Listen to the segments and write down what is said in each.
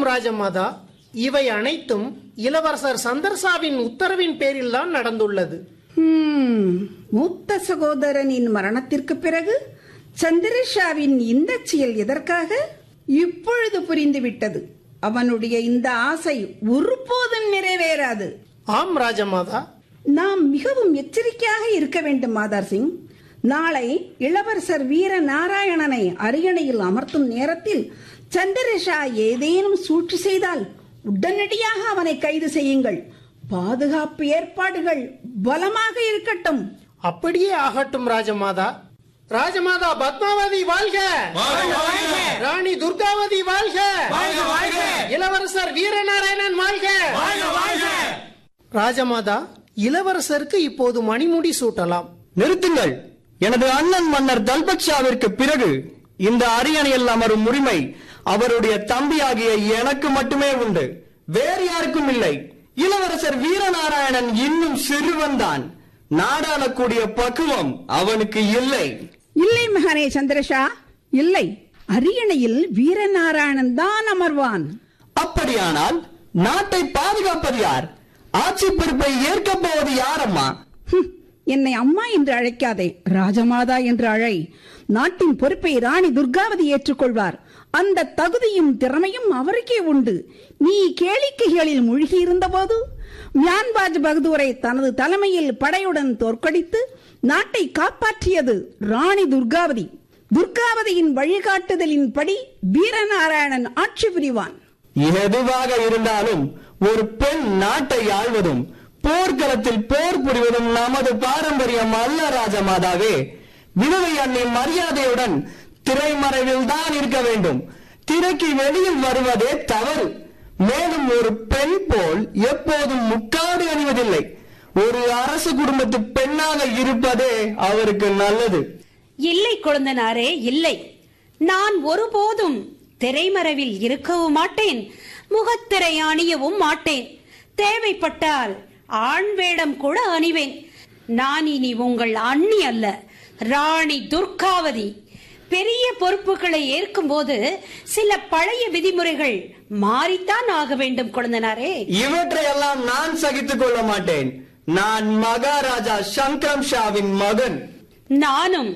ராஜமாதா இவை அனைத்தும் இளவரசர் சந்தர்சாவின் உத்தரவின் பேரில்தான் நடந்துள்ளது ஹம், மூத்த சகோதரனின் மரணத்திற்கு பிறகு சந்திரஷாவின் இந்த செயல் எதற்காக இப்பொழுது புரிந்துவிட்டது அவனுடைய இந்த ஆசை ஒருபோதும் நிறைவேறாது ஆம் ராஜமாதா நாம் மிகவும் எச்சரிக்கையாக இருக்க வேண்டும் மாதார் சிங் நாளை இளவரசர் வீர நாராயணனை அரியணையில் அமர்த்தும் நேரத்தில் சந்திரஷா ஏதேனும் சூழ்ச்சி செய்தால் உடனடியாக அவனை கைது செய்யுங்கள் பாதுகாப்பு ஏற்பாடுகள் பலமாக இருக்கட்டும் அப்படியே ஆகட்டும் ராஜமாதா ராஜமாதா பத்மாவதி வாழ்க ராணி துர்காவதி வாழ்க இளவரசர் வீரநாராயணன் வாழ்க ராஜமாதா இளவரசருக்கு இப்போது மணிமுடி சூட்டலாம் நிறுத்துங்கள் எனது அண்ணன் மன்னர் தல்பக்ஷாவிற்கு பிறகு இந்த அரியணையில் அமரும் உரிமை அவருடைய தம்பியாகிய எனக்கு மட்டுமே உண்டு வேறு யாருக்கும் இல்லை இளவரசர் வீரநாராயணன் இன்னும் சிறுவன்தான் நாடாளக்கூடிய பக்குவம் அவனுக்கு இல்லை இல்லை மகனே சந்திரஷா இல்லை அரியணையில் வீரநாராயணன் தான் அமர்வான் அப்படியானால் நாட்டை பாதுகாப்பது யார் ஆட்சி பொறுப்பை ஏற்கப் போவது யாரம்மா ஹம், என்னை அம்மா என்று அழைக்காதே ராஜமாதா என்று அழை நாட்டின் பொறுப்பை ராணி துர்காவதி ஏற்றுக்கொள்வார் அந்த தகுதியும் திறமையும் அவருக்கே உண்டு நீ கேளிக்கைகளில் மூழ்கியிருந்த போது மியான்பாஜ் பகதூரை தனது தலைமையில் படையுடன் தோற்கடித்து நாட்டை காப்பாற்றியது ராணி துர்காவதி துர்காவதியின் வழிகாட்டுதலின்படி வீரநாராயணன் ஆட்சி புரிவான் எதுவாக இருந்தாலும் ஒரு பெண் நாட்டை ஆள்வதும் போர்க்களத்தில் போர் புரிவதும் நமது பாரம்பரியம் அல்ல ராஜமாதாவே விதவை அன்னை மரியாதையுடன் திரைமறைவில் தான் இருக்க வேண்டும் திரைக்கு வெளியில் வருவதே தவறு மேலும் ஒரு பெண் போல் எப்போதும் முக்காடு அணிவதில்லை ஒரு அரசு குடும்பத்து பெண்ணாக இருப்பதே அவருக்கு நல்லது இல்லை குழந்தனாரே இல்லை நான் ஒருபோதும் திரைமறைவில் இருக்கவும் மாட்டேன் முகத்திரை அணியவும் மாட்டேன் தேவைப்பட்டால் ஆண் வேடம் கூட அணிவேன் நான் இனி உங்கள் அண்ணி அல்ல ராணி துர்காவதி பெரிய பொறுப்புகளை ஏற்கும்போது சில பழைய விதிமுறைகள் மாறித்தான் ஆக வேண்டும் குழந்தனாரே இவற்றையெல்லாம் நான் சகித்துக் கொள்ள மாட்டேன் நான் மகாராஜா சங்கரம் ஷாவின் மகன் நானும்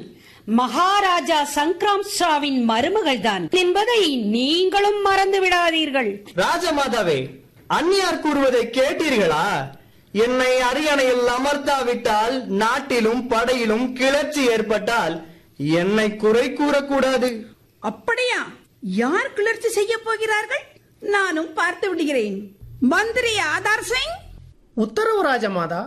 மகாராஜா சங்கராம் ஷாவின் மருமகள் தான் என்பதை நீங்களும் மறந்து விடாதீர்கள் ராஜமாதாவே அந்நியார் கூறுவதை கேட்டீர்களா என்னை அரியணையில் அமர்த்தாவிட்டால் நாட்டிலும் படையிலும் கிளர்ச்சி ஏற்பட்டால் என்னை குறை கூறக்கூடாது அப்படியா யார் கிளர்ச்சி செய்ய போகிறார்கள் நானும் பார்த்து விடுகிறேன் மந்திரி ஆதார் சிங் உத்தரவு ராஜமாதா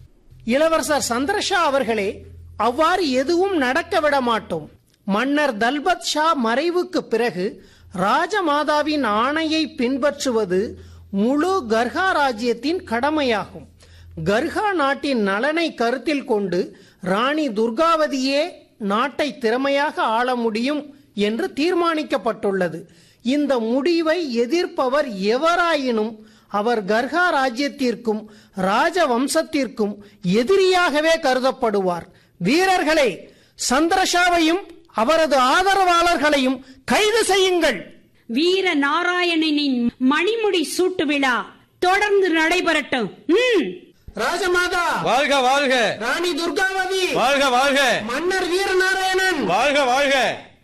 இளவரசர் சந்திரஷா அவர்களே அவ்வாறு எதுவும் நடக்க விட மாட்டோம் மன்னர் தல்பத் ஷா மறைவுக்கு பிறகு ராஜமாதாவின் ஆணையை பின்பற்றுவது முழு கர்ஹா ராஜ்யத்தின் கடமையாகும் கர்ஹா நாட்டின் நலனை கருத்தில் கொண்டு ராணி துர்காவதியே நாட்டை திறமையாக ஆள முடியும் என்று தீர்மானிக்கப்பட்டுள்ளது இந்த முடிவை எதிர்ப்பவர் எவராயினும் அவர் கர்ஹா ராஜ்யத்திற்கும் ராஜவம்சத்திற்கும் எதிரியாகவே கருதப்படுவார் வீரர்களே சந்திரஷாவையும் அவரது ஆதரவாளர்களையும் கைது செய்யுங்கள் வீர நாராயணனின் மணிமுடி சூட்டு விழா தொடர்ந்து நடைபெறட்டும் ம். ராஜமாதா வாழ்க வாழ்க ராணி துர்காவதி வாழ்க வாழ்க மன்னர் வீரநாராயணன் வாழ்க வாழ்க